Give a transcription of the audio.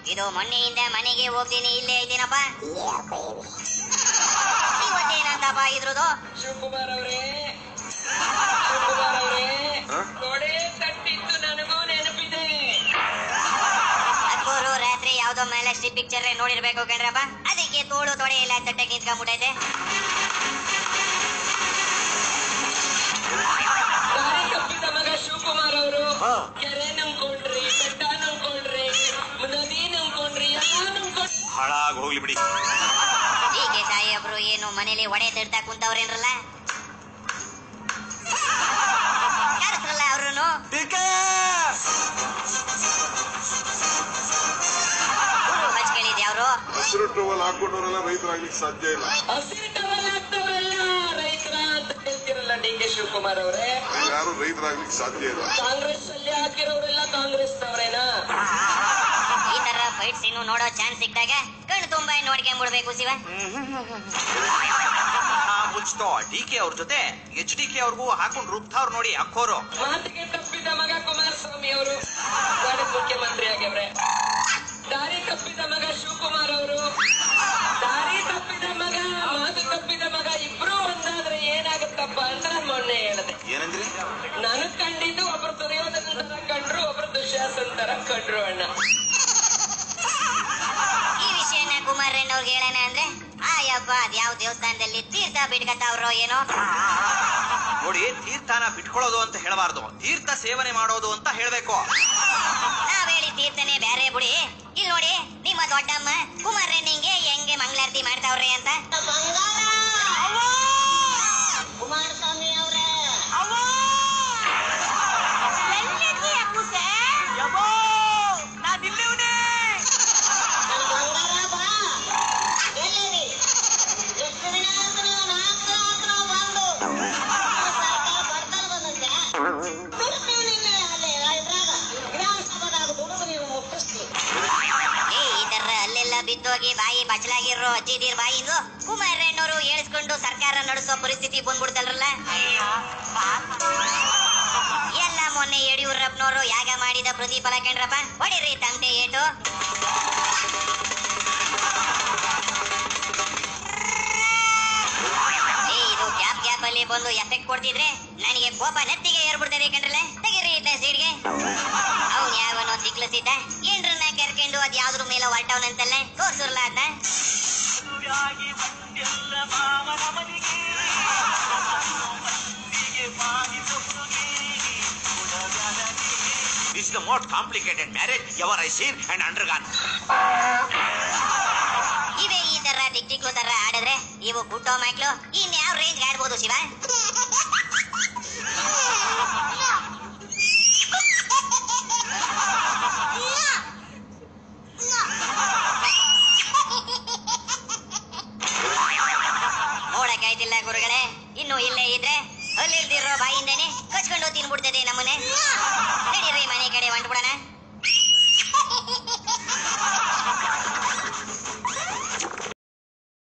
ಇದು ಮೊನ್ನೆಯಿಂದ ಮನೆಗೆ ಹೋಗ್ತೀನಿ ಇಲ್ಲೇ ಇದ್ದೀನಪ್ಪ ಇವತ್ತೇನಂತಪ್ಪ ಇದ್ರದು ಶಿವಕುಮಾರ್ ಅವರೇ ಶಿವಕುಮಾರ್ ಅವರೇ ಹ? ಗೋಡೆ ತಟ್ಟಿದ್ದು ನನಗೂ ನೆನಪಿದೆ ಅಕ್ಕೋರು ರಾತ್ರಿ ಯಾವ್ದೋ ಮ್ಯಾಲೆಸ್ಟಿಕ್ ಪಿಕ್ಚರ್ ನೋಡಿರ್ಬೇಕು ಕಣ್ರಪ್ಪ ಅದಕ್ಕೆ ತೋಳು ತೊಡೆ ಎಲ್ಲ ತಟ್ಟಕ್ಕೆ ನಿಂತ್ಕೊಂಡ್ಬಿಟ್ಟೈತೆ ದಾರಿ ತಪ್ಪಿದ ಮಗ ಶಿವಕುಮಾರ್ ಅವರು ಹ. ಕೆರೆ ನಂಬ್ಕೊಂಡ್ರಿ ಬೆಟ್ಟ ನಂಬ್ಕೊಂಡ್ರಿ ನದಿ ನಂಬ್ಕೊಂಡ್ರಿ ಎಲ್ಲ ನಂಬ್ಕೊಂಡ್ರಿ ಹಾಳಾಗ್ ಹೋಗ್ಲಿ ಬಿಡಿ ಹೀಗೆ ಸಾಯಿಬ್ರು ಏನು ಮನೇಲಿ ಒಡೆ ತಿಡ್ತಾ ಕುಂತವ್ರೇನ್ರಲ್ಲ ಕರೆಸ್ರಲ್ಲ ಅವ್ರು ಹಚ್ಕೇಳಿದ್ದೆ ಅವರು ಹಸಿರು ಟವಲ್ ಹಾಕೊಂಡವರೆಲ್ಲ ರೈತರಾಗ್ಲಿಕ್ಕೆ ಸಾಧ್ಯ ಇಲ್ಲ ಹಸಿರು ಟವಲ್ ಹಾಕ್ತವಲ್ಲ ರೈತರ ಅಂತ ಹೇಳ್ತಿರಲ್ಲ ಡಿ ಕೆ ಶಿವಕುಮಾರ್ ಅವರೇ ಯಾರು ರೈತರಾಗ್ಲಿಕ್ಕೆ ಸಾಧ್ಯ ಇಲ್ಲ ಕಾಂಗ್ರೆಸ್ ಅಲ್ಲಿ ಹಾಕಿರೋರೆಲ್ಲ ಕಾಂಗ್ರೆಸ್ ಅವರೇನಾ ಈ ತರ ಫೈಟ್ಸ್ ಇನ್ನು ನೋಡೋ ಚಾನ್ಸ್ ಸಿಕ್ಕಾಗ ಕಣ್ಣು ತುಂಬಾ ನೋಡ್ಕೊಂಡ್ಬಿಡ್ಬೇಕು ಶಿವ ಆ ಮುಚ್ತೋ ಡಿ ಕೆ ಅವ್ರ ಜೊತೆ ಎಚ್ ಡಿ ಕೆ ಅವ್ರಿಗೂ ಹಾಕೊಂಡು ರುಬ್ತಾವ್ರು ನೋಡಿ ಅಕ್ಕೋರು ಮಾತಿಗೆ ತಪ್ಪಿದ ಮಗ ಕುಮಾರಸ್ವಾಮಿ ಅವರು ಗಾಡಿ ಮುಖ್ಯಮಂತ್ರಿ ಆಗ್ಯವ್ರೆ ದಾರಿ ತಪ್ಪಿದ ಮಗ ಶಿವಕುಮಾರ್ ಅವರು ದಾರಿ ತಪ್ಪಿದ ಮಗ ಮಾತು ತಪ್ಪಿದ ಮಗ ಇಬ್ರು ಒಂದಾದ್ರೆ ಏನಾಗುತ್ತಪ್ಪ ಅಂತ ನಾನ್ ಮೊನ್ನೆ ಹೇಳಿದೆ ಏನಂದ್ರಿ ನನಗ್ ಕಂಡಿದ್ದು ಒಬ್ರು ದುರ್ಯೋಧನ ತರ ಕಂಡ್ರು ಒಬ್ರು ದುಶ್ಯಾಸನ್ ತರ ಕಂಡ್ರು ಅಣ್ಣ ಈ ವಿಷಯನ ಕುಮಾರಣ್ಣ ಅವ್ರಿಗೆ ಹೇಳೋಣ ಅಂದ್ರೆ ಆಯಪ್ಪ ಅದ್ಯಾವ ದೇವಸ್ಥಾನದಲ್ಲಿ ತೀರ್ಥ ಬಿಡ್ಕತ್ತಾವ್ರೋ ಏನೋ ನೋಡಿ ತೀರ್ಥನ ಬಿಟ್ಕೊಳ್ಳೋದು ಅಂತ ಹೇಳಬಾರ್ದು ತೀರ್ಥ ಸೇವನೆ ಮಾಡೋದು ಅಂತ ಹೇಳ್ಬೇಕು ನಾವ್ ಹೇಳಿ ತೀರ್ಥನೇ ಬೇರೆ ಬಿಡಿ ಇಲ್ಲಿ ನೋಡಿ ನಿಮ್ಮ ದೊಡ್ಡಮ್ಮ ಕುಮಾರಣ್ಣಂಗೆ ಹೆಂಗೆ ಮಂಗಳಾರತಿ ಮಾಡ್ತಾವ್ರೆ ಅಂತ ಕುಮಾರಸ್ವಾಮಿ ಅವರೇ ನನ್ನ ಬಂಗಾರ ಬಾ ಎಲ್ಲಿರಿ ಎಷ್ಟು ದಿನ ಆಯ್ತು ನೀವು ನಾಲ್ಕು ನಾಲ್ಕು ಬಂದು ಸರ್ಕಾರ ಬರ್ತಲ್ ಬಂದಂತೆ ಬಿಡ್ತೀವಿ ನಿನ್ನೆ ಅಲ್ಲಿ ಇದ್ರಾಗ ವಿಧಾನಸಭಾದಾಗ ದುಡುಗು ನೀವು ಮುಟ್ಟಿಸ್ತೀವಿ ಏ ಈ ತರ ಅಲ್ಲೆಲ್ಲ ಬಿದ್ದೋಗಿ ಬಾಯಿ ಬಚ್ಚಲಾಗಿರೋ ಅಜ್ಜಿದೀರ್ ಬಾಯಿಂದು ಕುಮಾರಣ್ಣವರು ಏಳಿಸ್ಕೊಂಡು ಸರ್ಕಾರ ನಡೆಸೋ ಪರಿಸ್ಥಿತಿ ಬಂದ್ಬಿಡ್ತಲ್ರಲ್ಲ ಎಲ್ಲ ಮೊನ್ನೆ ಯಡಿಯೂರಪ್ಪನವರು ಯಾಗ ಮಾಡಿದ ಪ್ರತಿಫಲ ಕಂಡ್ರಪ್ಪ ಹೊಡಿರಿ ತಮಟೆ ಏಟು ಏ ಇದು ಗ್ಯಾಪ್ ಗ್ಯಾಪ್ ಅಲ್ಲಿ ಬಂದು ಎಫೆಕ್ಟ್ ಕೊಡ್ತಿದ್ರೆ ನನಗೆ ಕೋಪ ನೆತ್ತಿಗೆ ಏರ್ಬಿಡ್ತದೆ ಕಂಡ್ರಲ್ಲ ತೆಗಿರಿ ಇದ್ದ ಸೀಡ್ಗೆ ಅವ್ನ್ ಯಾವನೋ ಸಿಕ್ಲಸಿದ್ದ ಏನ್ರನ್ನ ಕರ್ಕೊಂಡು ಅದ್ ಯಾವ್ದ್ರ ಮೇಲೆ ಹೊರಟವನಂತಲ್ಲ ತೋರ್ಸುರ್ಲ ಅದ್ನ this the most complicated marriage ever I seen and undergone ಇವೇ ಈ ತರ ಟಿಕ್ ಟಿಕ್ಲು ತರ ಆಡಿದ್ರೆ ಇವು ಗುಟ್ಟೋ ಮಕ್ಳು ಇನ್ ಯಾವ ರೇಂಜ್ ಆಡ್ಬೋದು ಶಿವ